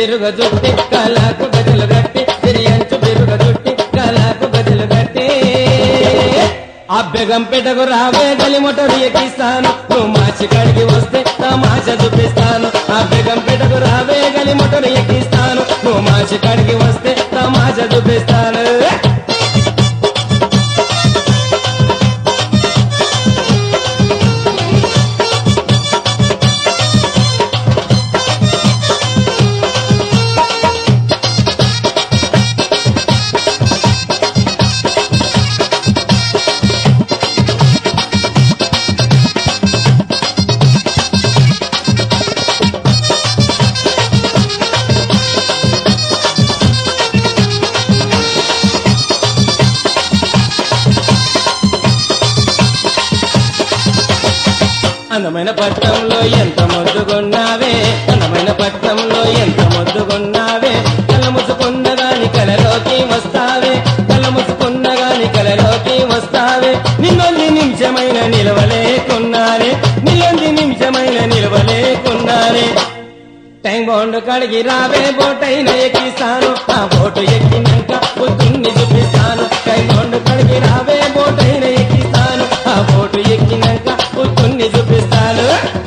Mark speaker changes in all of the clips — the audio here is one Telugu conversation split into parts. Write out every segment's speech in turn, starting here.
Speaker 1: బిరుగ జుట్టి కాలాకు గజలు గట్టి తిరియంచు బిరుగ జుట్టి కాలాకు గజలు గట్టి అభ్యగం పెట్టకు రావే గలి మొటరు ఎక్కిస్తాను నువ్వు మాచి కడిగి వస్తే తమాష చూపిస్తాను అభ్యగం పెట్టకు రావే గలి మొటరు ఎక్కిస్తాను నువ్వు మాచి కడిగి వస్తే తమాష చూపిస్తాను అందమైన పట్నంలో ఎంత మొద్దుగున్నావే అందమైన పట్నంలో ఎంత మొద్దుగున్నావే కళ్ళ ముసుకున్న గాని కలలోకి వస్తావే కళ్ళ ముసుకున్న గాని కలలోకి వస్తావే నిన్నొంది నిమిషమైన నిలవలేకున్నానే నిన్నొంది నిమిషమైన నిలవలేకున్నానే టైం బాండ్ కడిగి రావే బోటైన ఎక్కిస్తాను ఆ బోటు ఎక్కినాక పొద్దున్ని చూపిస్తాను టైం బాండ్ కడిగి రావే బోటైన ఎక్కిస్తాను ఆ బోటు ఎక్కినాక పొద్దున్ని చూపిస్తాను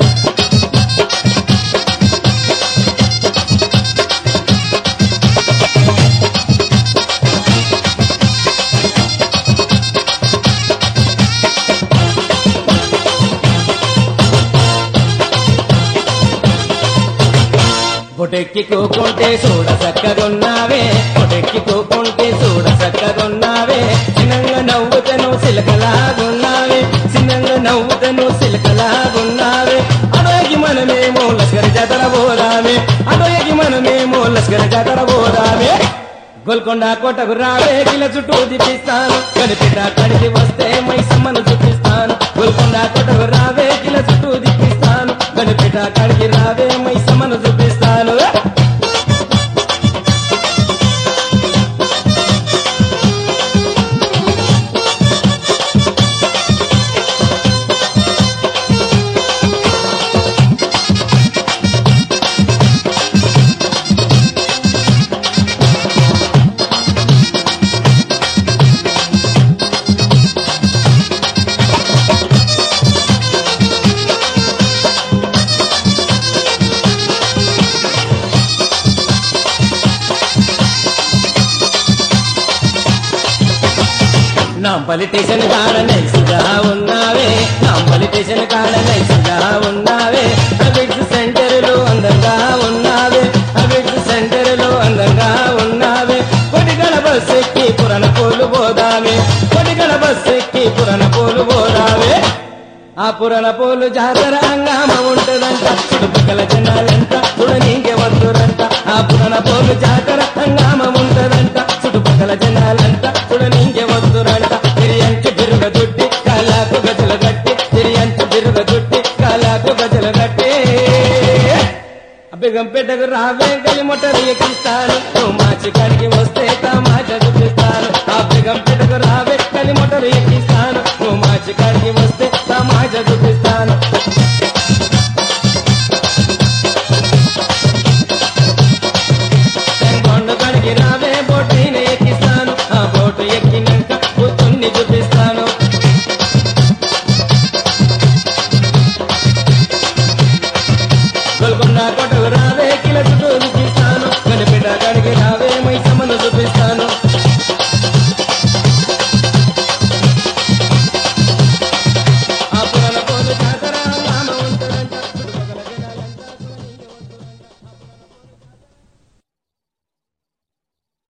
Speaker 1: బొటెక్కి కూకుంటే చూడ చక్కగున్నావే బొటెక్కి కూకుంటే చూడ చక్కగున్నావే చిన్నంగా నవ్వుతను సిలకలాగున్నావే చిన్నంగా నవ్వుతను సిలకలాగున్నావే అడోగి మనమేమో లష్కరి జాతర పోదామే అడోగి మనమేమో లష్కరి జాతర పోదామే గోల్కొండ కోటకు రావే కిల చుట్టూ తిప్పిస్తాను కనిపిట కడిగి వస్తే మైసమ్మను చూపిస్తాను గోల్కొండ కోటకు రావే కిల చుట్టూ తిప్పిస్తాను కనిపిట కడిగి రావే మైసమ్మను చూపిస్తాను నాంపల్లి స్టేషన్ కాడ నైసుగా ఉన్నావే నాంపల్లి స్టేషన్ కాడ నైసుగా ఉన్నావే అబిడ్స్ సెంటర్ లో అందంగా ఉన్నావే అబిడ్స్ సెంటర్ లో అందంగా ఉన్నావే కొడిగడ బస్ ఎక్కి పురణ పోలు పోదామే కొడిగడ బస్ ఎక్కి పురణ పోలు పోదామే ఆ పురణ పోలు జాతర హంగామ ఉంటదంట చుట్టుపక్కల జనాలంట చూడనీకే వద్దురంట ఆ పురణ పోలు జాతర హంగామ ఉంటదంట చుట్టుపక్కల జనాలంట చూడనీకే వద్దురంట తిరియంచు బిరుగ దుట్టి కాలాకు గజలు గట్టి తిరియంచు బిరుగ దుట్టి కాలాకు గజలు గట్టి అబ్బిగం పెట్టకు రావే గలి మొట్టరు ఎక్కిస్తాను నువ్వు మాచి కడిగి వస్తే తమాష చూపిస్తాను అబ్బిగం పెట్టకు రావే గలి మొట్టరు ఎక్కిస్తాను నువ్వు మాచి కడిగి వస్తే తమాష చూపిస్తాను కొండ కడిగి రావే బోటైన ఎక్కిస్తాను ఆ బోటు ఎక్కినాక కూతుర్ని చూపిస్తాను గొల్కొండ కొట్టకు రావే కిల చుట్టూ